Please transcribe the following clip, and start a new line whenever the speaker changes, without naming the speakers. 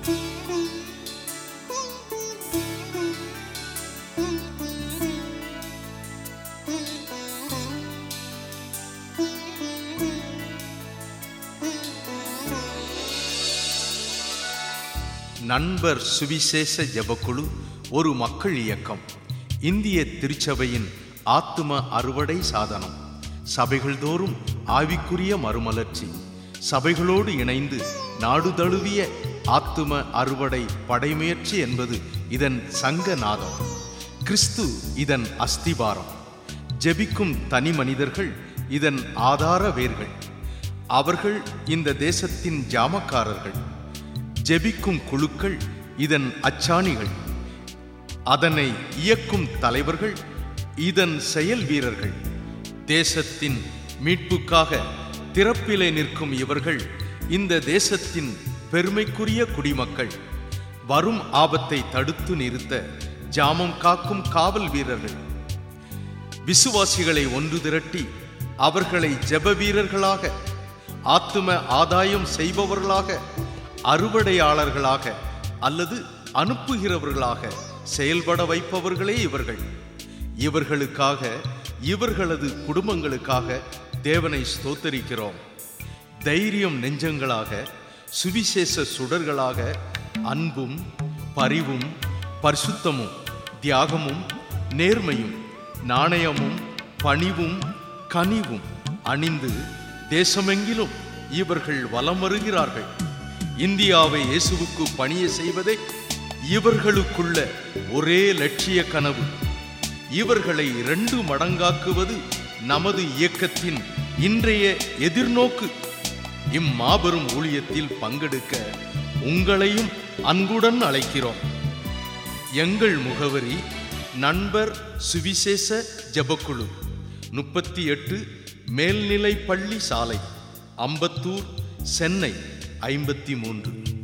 நண்பர் சுவிசேஷ ஜெபக்குழு ஒரு மக்கள் இயக்கம் இந்திய திருச்சபையின் ஆத்தும அறுவடை சாதனம் சபைகள் தோறும் ஆவிக்குரிய மறுமலர்ச்சி சபைகளோடு இணைந்து நாடு தழுவிய ஆத்தும அறுவடை படைமுயற்சி என்பது இதன் சங்க நாதம் கிறிஸ்து இதன் அஸ்திபாரம் ஜெபிக்கும் தனி மனிதர்கள் இதன் ஆதார வேர்கள் அவர்கள் இந்த தேசத்தின் ஜாமக்காரர்கள் ஜெபிக்கும் குழுக்கள் இதன் அச்சாணிகள் அதனை இயக்கும் தலைவர்கள் இதன் செயல் வீரர்கள் தேசத்தின் மீட்புக்காக திறப்பிலே நிற்கும் இவர்கள் இந்த தேசத்தின் பெருமைக்குரிய குடிமக்கள் வரும் ஆபத்தை தடுத்து நிறுத்த ஜாமம் காக்கும் காவல் வீரர்கள் விசுவாசிகளை ஒன்று திரட்டி அவர்களை ஜெப வீரர்களாக ஆத்தும ஆதாயம் செய்பவர்களாக அறுவடையாளர்களாக அல்லது அனுப்புகிறவர்களாக செயல்பட வைப்பவர்களே இவர்கள் இவர்களுக்காக இவர்களது குடும்பங்களுக்காக தேவனை ஸ்தோத்தரிக்கிறோம் தைரியம் நெஞ்சங்களாக சுவிசேஷ சுடர்களாக அன்பும் பரிவும் பரிசுத்தமும் தியாகமும் நேர்மையும் நாணயமும் பணிவும் கனிவும் அணிந்து தேசமெங்கிலும் இவர்கள் வலம் வருகிறார்கள் இந்தியாவை இயேசுவுக்கு பணிய செய்வதே இவர்களுக்குள்ள ஒரே லட்சிய கனவு இவர்களை இரண்டு மடங்காக்குவது நமது இயக்கத்தின் இன்றைய எதிர்நோக்கு இம்மாபெரும் ஊழியத்தில் பங்கெடுக்க உங்களையும் அன்புடன் அழைக்கிறோம் எங்கள் முகவரி நண்பர் சுவிசேஷ ஜெபக்குழு முப்பத்தி எட்டு மேல்நிலைப்பள்ளி சாலை அம்பத்தூர் சென்னை ஐம்பத்தி மூன்று